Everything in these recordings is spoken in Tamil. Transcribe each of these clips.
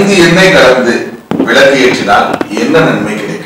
ஐந்து எண்ணெய் கலந்து விளக்கு ஏற்றினால் என்ன நன்மை கிடைக்கும்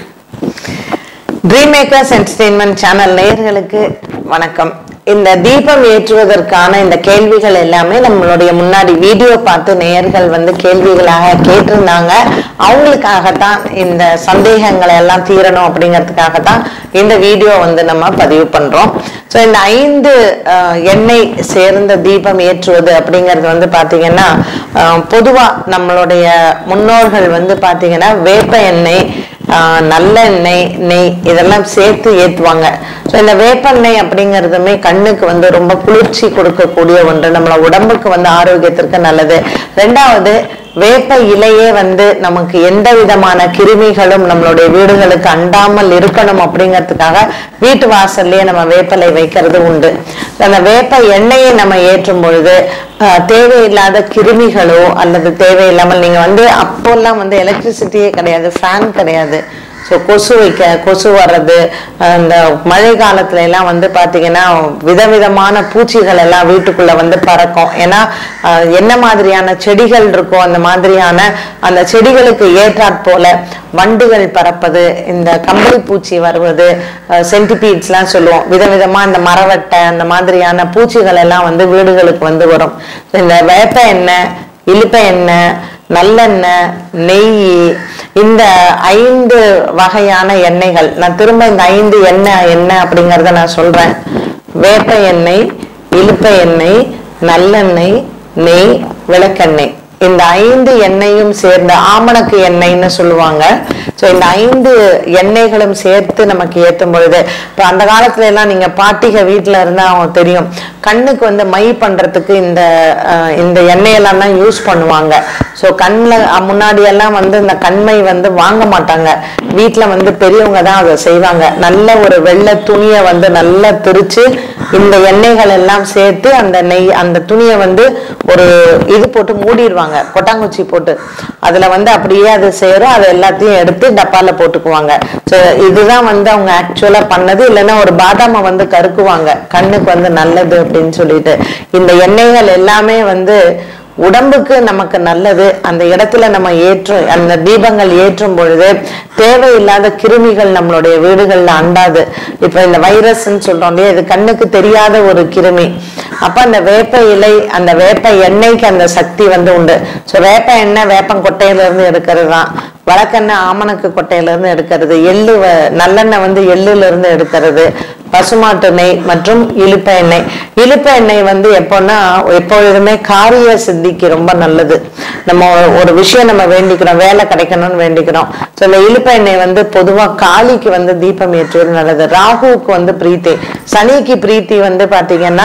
ட்ரீம் மேக்கர்ஸ் என்டர்டெயின்மெண்ட் சேனல் நேயர்களுக்கு வணக்கம் இந்த தீபம் ஏற்றுவதற்கான இந்த கேள்விகள் எல்லாமே நம்மளுடைய முன்னாடி வீடியோ பார்த்து நேயர்கள் வந்து கேள்விகளாக கேட்டிருந்தாங்க அவங்களுக்காகத்தான் இந்த சந்தேகங்களை எல்லாம் தீரணும் அப்படிங்கிறதுக்காக தான் இந்த வீடியோ வந்து நம்ம பதிவு பண்றோம் ஸோ இந்த ஐந்து அஹ், எண்ணெய் சேர்ந்த தீபம் ஏற்றுவது அப்படிங்கிறது வந்து பாத்தீங்கன்னா அஹ், பொதுவா நம்மளுடைய முன்னோர்கள் வந்து பாத்தீங்கன்னா வேப்ப எண்ணெய் ஆஹ் நல்லெண்ணெய் நெய் இதெல்லாம் சேர்த்து ஏத்துவாங்க ஸோ இந்த வேப்பெண்ணெய் அப்படிங்கிறதுமே கண்ணுக்கு வந்து ரொம்ப குளிர்ச்சி கொடுக்கக்கூடிய ஒன்று நம்மள உடம்புக்கு வந்து ஆரோக்கியத்திற்கு நல்லது ரெண்டாவது வேப்ப இலையே வந்து நமக்கு எந்த விதமான கிருமிகளும் நம்மளுடைய வீடுகளுக்கு அண்டாமல் இருக்கணும் அப்படிங்கிறதுக்காக வீட்டு வாசல்லையே நம்ம வேப்பலை வைக்கிறது உண்டு அந்த வேப்ப எண்ணெயை நம்ம ஏற்றும் பொழுது ஆஹ், தேவையில்லாத கிருமிகளோ அல்லது தேவையில்லாமல் நீங்க வந்து அப்போல்லாம் வந்து எலக்ட்ரிசிட்டியே கிடையாது ஃபேன் கிடையாது ஸோ கொசு வைக்க கொசு வர்றது அந்த மழை காலத்துல எல்லாம் வந்து பார்த்தீங்கன்னா விதவிதமான பூச்சிகள் எல்லாம் வீட்டுக்குள்ள வந்து பறக்கும் ஏன்னா ஆஹ், என்ன மாதிரியான செடிகள் இருக்கோ அந்த மாதிரியான அந்த செடிகளுக்கு ஏற்றாற் போல வண்டுகள் பறப்பது இந்த கம்பளி பூச்சி வருவது சென்டிபீட்ஸ்லாம் சொல்லுவோம் விதவிதமா இந்த மரவட்டை அந்த மாதிரியான பூச்சிகள் எல்லாம் வந்து வீடுகளுக்கு வந்து வரும் இந்த வேப்ப எண்ணெய் இலுப்ப எண்ணெய் நல்லெண்ணெய் நெய் இந்த ஐந்து வகையான எண்ணெய்கள் நான் திரும்ப இந்த ஐந்து எண்ணெய் என்ன அப்படிங்கறத நான் சொல்றேன் வேப்ப எண்ணெய் இலுப்ப எண்ணெய் நல்லெண்ணெய் நெய் விளக்கெண்ணெய் இந்த ஐந்து எண்ணெயும் சேர்ந்த ஆமணக்கு எண்ணெய்னு சொல்லுவாங்க ஸோ இந்த ஐந்து எண்ணெய்களும் சேர்த்து நமக்கு ஏற்றும் பொழுது இப்போ அந்த காலத்துல எல்லாம் நீங்க பாட்டிக வீட்டில் இருந்தா அவங்க தெரியும் கண்ணுக்கு வந்து மை பண்றதுக்கு இந்த அஹ், இந்த எண்ணெயெல்லாம் தான் யூஸ் பண்ணுவாங்க ஸோ கண்ணில் முன்னாடி எல்லாம் வந்து இந்த கண்மை வந்து வாங்க மாட்டாங்க வீட்டில் வந்து பெரியவங்க தான் அதை செய்வாங்க நல்ல ஒரு வெள்ளை துணியை வந்து நல்லா திரிச்சு இந்த எண்ணெய்கள் எல்லாம் சேர்த்து அந்த நெய் அந்த துணியை வந்து ஒரு இது போட்டு மூடிடுவாங்க கொட்டாங்குச்சி போட்டு அதுல வந்து அப்படியே அது சேரும் அதை எல்லாத்தையும் எடுத்து டப்பால போட்டுக்குவாங்க ஸோ இதுதான் வந்து அவங்க ஆக்சுவலா பண்ணது இல்லைன்னா ஒரு பாதாமை வந்து கருக்குவாங்க கண்ணுக்கு வந்து நல்லது அப்படின்னு சொல்லிட்டு இந்த எண்ணெய்கள் எல்லாமே வந்து உடம்புக்கு நமக்கு நல்லது அந்த இடத்துல நம்ம ஏற்றும் அந்த தீபங்கள் ஏற்றும் பொழுது தேவையில்லாத கிருமிகள் நம்மளுடைய வீடுகள்ல அண்டாது இப்ப இந்த வைரஸ்ன்னு சொல்றோம் இல்லையா இது கண்ணுக்கு தெரியாத ஒரு கிருமி அப்ப அந்த வேப்ப இலை அந்த வேப்ப எண்ணெய்க்கு அந்த சக்தி வந்து உண்டு ஸோ வேப்ப எண்ணெய் வேப்பங்கொட்டையில இருந்து எடுக்கிறது தான் வழக்கெண்ணெய் ஆமணக்கு கொட்டையில இருந்து எடுக்கிறது எள்ளு வ- நல்லெண்ணெய் வந்து எள்ளுல இருந்து எடுக்கிறது பசுமாட்டு நெய் மற்றும் இலுப்ப எண்ணெய் இலுப்ப எண்ணெய் வந்து எப்போன்னா எப்பொழுதுமே காரிய சித்திக்கு ரொம்ப நல்லது நம்ம ஒரு- ஒரு விஷயம் நம்ம வேண்டிக்கிறோம் வேலை கிடைக்கணும்னு வேண்டிக்கிறோம் ஸோ இந்த இலுப்ப எண்ணெய் வந்து பொதுவா காளிக்கு வந்து தீபம் ஏற்றுவது நல்லது ராகுவுக்கு வந்து பிரீத்தி சனிக்கு பிரீத்தி வந்து பாத்தீங்கன்னா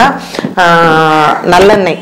ஆஹ், நல்லெண்ணெய்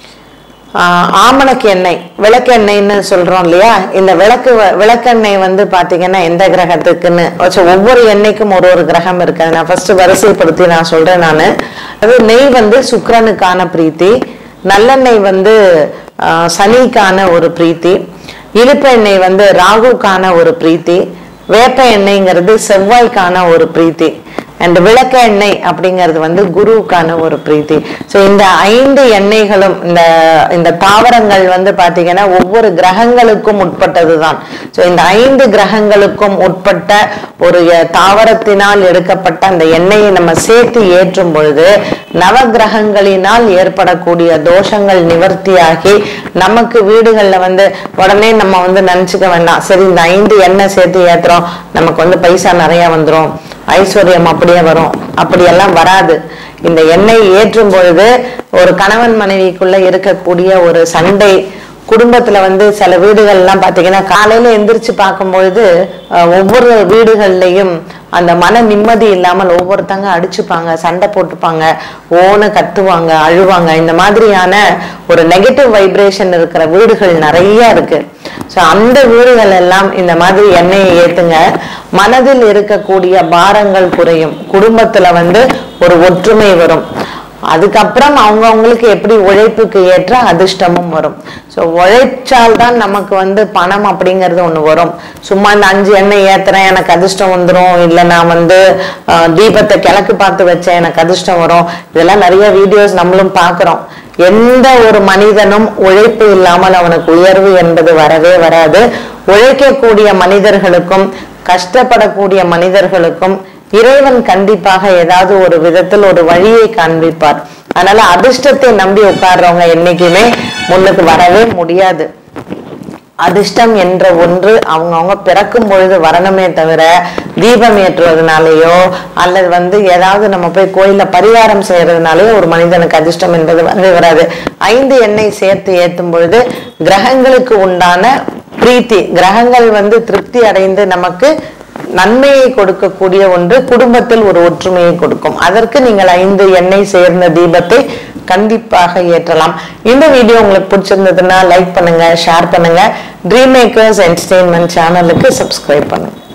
ஆஹ் ஆமணக்கு எண்ணெய் விளக்கெண்ணெய்ன்னு சொல்றோம் இல்லையா இந்த விளக்கு வ- விளக்கெண்ணெய் வந்து பாத்தீங்கன்னா எந்த கிரகத்துக்குன்னு வச்சு ஒவ்வொரு எண்ணெய்க்கும் ஒரு ஒரு கிரகம் இருக்கு அதை நான் ஃபர்ஸ்ட் வரிசைப்படுத்தி நான் சொல்றேன் நான் அது நெய் வந்து சுக்கிரனுக்கான பிரீத்தி நல்லெண்ணெய் வந்து ஆஹ் சனிக்கான ஒரு பிரீத்தி இழுப்பு எண்ணெய் வந்து ராகுக்கான ஒரு பிரீத்தி வேப்ப எண்ணெய்ங்கிறது செவ்வாய்க்கான ஒரு பிரீத்தி அண்ட் விளக்க எண்ணெய் அப்படிங்கிறது வந்து குருவுக்கான ஒரு பிரீத்தி ஸோ இந்த ஐந்து எண்ணெய்களும் இந்த இந்த தாவரங்கள் வந்து பாத்தீங்கன்னா ஒவ்வொரு கிரகங்களுக்கும் உட்பட்டது தான் ஸோ இந்த ஐந்து கிரகங்களுக்கும் உட்பட்ட ஒரு எ- தாவரத்தினால் எடுக்கப்பட்ட அந்த எண்ணெயை நம்ம சேர்த்து ஏற்றும் பொழுது நவ கிரகங்களினால் ஏற்படக்கூடிய தோஷங்கள் நிவர்த்தியாகி நமக்கு வீடுகள்ல வந்து உடனே நம்ம வந்து நினைச்சுக்க வேண்டாம் சரி இந்த ஐந்து எண்ணெய் சேர்த்து ஏத்துறோம் நமக்கு வந்து பைசா நிறைய வந்துரும் ஐஸ்வர்யம் அப்படியே வரும் அப்படியெல்லாம் வராது இந்த எண்ணெய் ஏற்றும் பொழுது ஒரு கணவன் மனைவிக்குள்ள இருக்கக்கூடிய ஒரு சண்டை குடும்பத்துல வந்து சில வீடுகள்லாம் பாத்தீங்கன்னா காலையில எந்திரிச்சு பார்க்கும்பொழுது அஹ், ஒவ்வொரு வீடுகள்லயும் அந்த மன நிம்மதி இல்லாமல் ஒவ்வொருத்தங்க அடிச்சுப்பாங்க சண்டை போட்டுப்பாங்க ஓன கத்துவாங்க அழுவாங்க இந்த மாதிரியான ஒரு நெகட்டிவ் வைப்ரேஷன் இருக்கிற வீடுகள் நிறைய இருக்கு ஸோ அந்த வீடுகள் எல்லாம் இந்த மாதிரி எண்ணெயை ஏத்துங்க மனதில் இருக்கக்கூடிய பாரங்கள் குறையும் குடும்பத்துல வந்து ஒரு ஒற்றுமை வரும் அதுக்கப்புறம் அவங்க அவங்களுக்கு எப்படி உழைப்புக்கு ஏற்ற அதிர்ஷ்டமும் வரும் ஸோ உழைச்சால் தான் நமக்கு வந்து பணம் அப்படிங்கிறது ஒன்று வரும் சும்மா இந்த அஞ்சு எண்ணெய் ஏத்துறேன் எனக்கு அதிர்ஷ்டம் வந்துடும் இல்லை நான் வந்து ஆஹ், தீபத்தை கிழக்கு பார்த்து வச்சேன் எனக்கு அதிர்ஷ்டம் வரும் இதெல்லாம் நிறைய வீடியோஸ் நம்மளும் பார்க்குறோம் எந்த ஒரு மனிதனும் உழைப்பு இல்லாமல் அவனுக்கு உயர்வு என்பது வரவே வராது உழைக்கக்கூடிய மனிதர்களுக்கும் கஷ்டப்படக்கூடிய மனிதர்களுக்கும் இறைவன் கண்டிப்பாக ஏதாவது ஒரு விதத்தில் ஒரு வழியை காண்பிப்பார் அதனால அதிர்ஷ்டத்தை நம்பி உட்கார்றவங்க என்னைக்குமே முன்னுக்கு வரவே முடியாது அதிர்ஷ்டம் என்ற ஒன்று அவங்கவுங்க பிறக்கும் பொழுது வரணுமே தவிர தீபம் ஏற்றுவதனாலேயோ அல்லது வந்து ஏதாவது நம்ம போய் கோயில்ல பரிகாரம் செய்யறதுனாலயோ ஒரு மனிதனுக்கு அதிர்ஷ்டம் என்பது வந்து வராது ஐந்து எண்ணெய் சேர்த்து ஏத்தும் பொழுது கிரகங்களுக்கு உண்டான பிரீத்தி கிரகங்கள் வந்து திருப்தி அடைந்து நமக்கு நன்மையை கொடுக்கக்கூடிய ஒன்று குடும்பத்தில் ஒரு ஒற்றுமையை கொடுக்கும் அதற்கு நீங்கள் ஐந்து எண்ணெய் சேர்ந்த தீபத்தை கண்டிப்பாக ஏற்றலாம் இந்த வீடியோ உங்களுக்கு பிடிச்சிருந்ததுன்னா லைக் பண்ணுங்க ஷேர் பண்ணுங்க ட்ரீம் மேக்கர்ஸ் என்டர்டெயின்மெண்ட் சேனலுக்கு சப்ஸ்கிரைப் பண்ணுங்க